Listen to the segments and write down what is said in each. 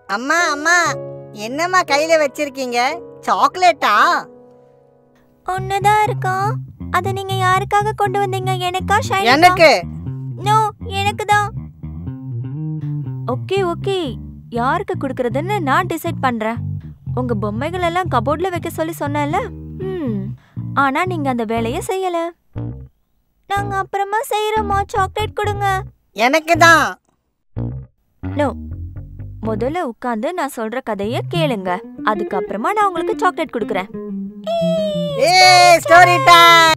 அம்மா அம்மா என்னம்மா கையில வச்சிருக்கீங்க சாக்லேட்டா ஒண்ணுதான் இருக்கும் அதை நீங்க யாருக்காக கொண்டு வந்தீங்க எனக்கா ஷைனிக்கா எனக்கு நோ எனக்கு தான் ஓகே ஓகே யாருக்கு கொடுக்கறதுன்னு நான் டிசைட் பண்றேன் உங்க பொம்மைகள் எல்லாம் கபோர்ட்ல வைக்க சொல்லி சொன்னேன்ல ம் ஆனா நீங்க அந்த வேலையை செய்யல நாங்க அப்புறமா செய்யறோமா சாக்லேட் கொடுங்க எனக்கு தான் நோ முதல்ல உட்காந்து நான் சொல்ற கதைய கேளுங்க அதுக்கப்புறமா நான் உங்களுக்கு சாக்லேட் கொடுக்குறேன் ஏ ஸ்டோரி டைம்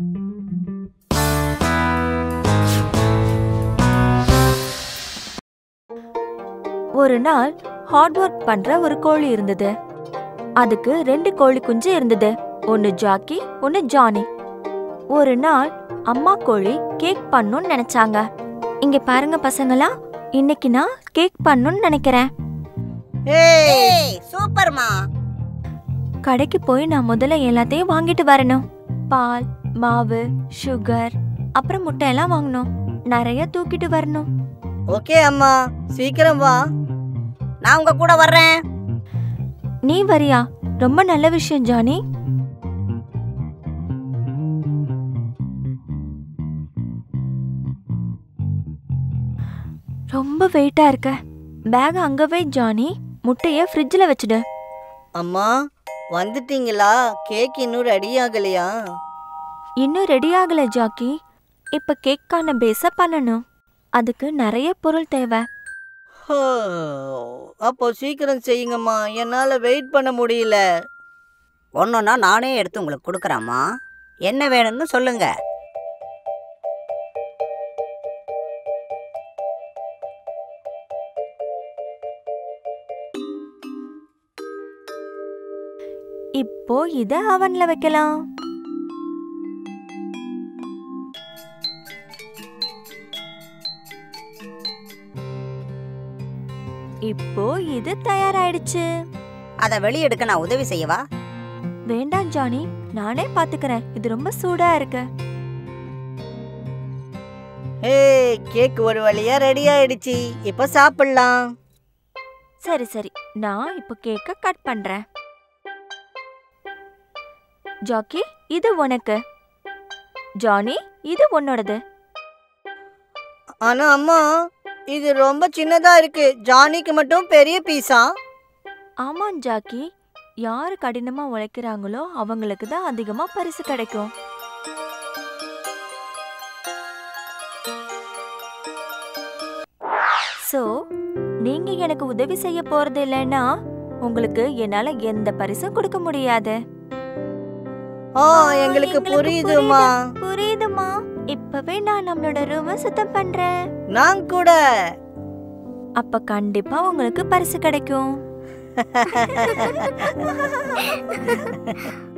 ஒரு நாள் ஹார்ட் ஒர்க் பண்ற ஒரு கோழி இருந்தது அதுக்கு ரெண்டு கோழி குஞ்சு இருந்தது ஒன்னு ஜாக்கி ஒன்னு ஜானி ஒரு நாள் அம்மா கோழி கேக் பண்ணணும்னு நினைச்சாங்க இங்க பாருங்க பசங்களா இன்னைக்கு நான் கேக் பண்ணணும்னு நினைக்கிறேன் ஏய் சூப்பர்மா கடைக்கு போய் நான் முதல்ல எல்லாத்தையும் வாங்கிட்டு வரணும் பால் மாவு சுகர் அப்புறம் முட்டை எல்லாம் வாங்கணும் நிறைய தூக்கிட்டு வரணும் ஓகே அம்மா சீக்கிரம் வா நான் உங்க கூட வர்றேன் நீ வரியா ரொம்ப நல்ல விஷயம் ஜானி ரொம்ப வெயிட்டா இருக்க பேக் அங்க வை ஜானி முட்டைய ஃப்ரிட்ஜில் வச்சுடு அம்மா வந்துட்டீங்களா கேக் இன்னும் ரெடி ஆகலையா இன்னும் ரெடி ஆகல ஜாக்கி இப்ப கேக்கான பேஸ பண்ணணும் அதுக்கு நிறைய பொருள் தேவை ஹோ, அப்போ சீக்கிரம் செய்யுங்கம்மா என்னால வெயிட் பண்ண முடியல ஒன்னொன்னா நானே எடுத்து உங்களுக்கு கொடுக்குறேம்மா என்ன வேணும்னு சொல்லுங்க இப்போ இத அவன்ல வைக்கலாம் இப்போ இது தயாராயிடுச்சு அதை வெளியெடுக்க நான் உதவி செய்யவா வேண்டாம் ஜானி நானே பாத்துக்கறேன் இது ரொம்ப சூடா இருக்கு ஏய் கேக் ஒரு வழியா ரெடி ஆயிடுச்சு இப்போ சாப்பிடலாம் சரி சரி நான் இப்போ கேக்க கட் பண்றேன் ஜாக்கி இது உனக்கு ஜானி இது உன்னோடது ஆனா அம்மா இது ரொம்ப சின்னதா இருக்கு ஜானிக்கு மட்டும் பெரிய பீஸா ஆமாம் ஜாக்கி யார் கடினமா உழைக்கிறாங்களோ அவங்களுக்கு தான் அதிகமா பரிசு கிடைக்கும் சோ நீங்க எனக்கு உதவி செய்ய போறது இல்லைன்னா உங்களுக்கு என்னால எந்த பரிசும் கொடுக்க முடியாது ஆ எங்களுக்கு புரியுதுமா புரியுதுமா இப்பவே நான் நம்மளோட ரூம சுத்தம் பண்றேன் நான் கூட அப்ப கண்டிப்பா உங்களுக்கு பரிசு கிடைக்கும்